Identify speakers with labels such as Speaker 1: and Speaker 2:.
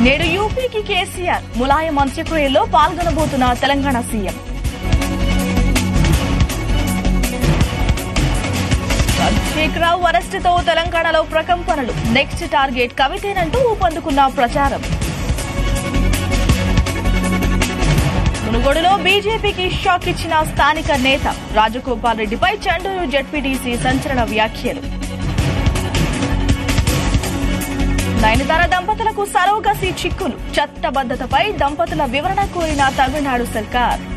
Speaker 1: నేడు యూపీకి కేసీఆర్ ములాయం అంత్యక్రియల్లో పాల్గొనబోతున్న తెలంగాణ సీఎం రావు అరెస్టుతో తెలంగాణలో ప్రకంపనలు నెక్స్ట్ టార్గెట్ కవితేనంటూ ఊపందుకున్న ప్రచారం మునుగోడులో బీజేపీకి షాక్ ఇచ్చిన స్థానిక నేత రాజగోపాల్ రెడ్డిపై చండూరు జడ్పీటీసీ సంచలన వ్యాఖ్యలు నయనతార దంపతులకు సరోగసి చిక్కులు చట్టబద్దతపై దంపతుల వివరణ కోరిన తమిళనాడు సర్కార్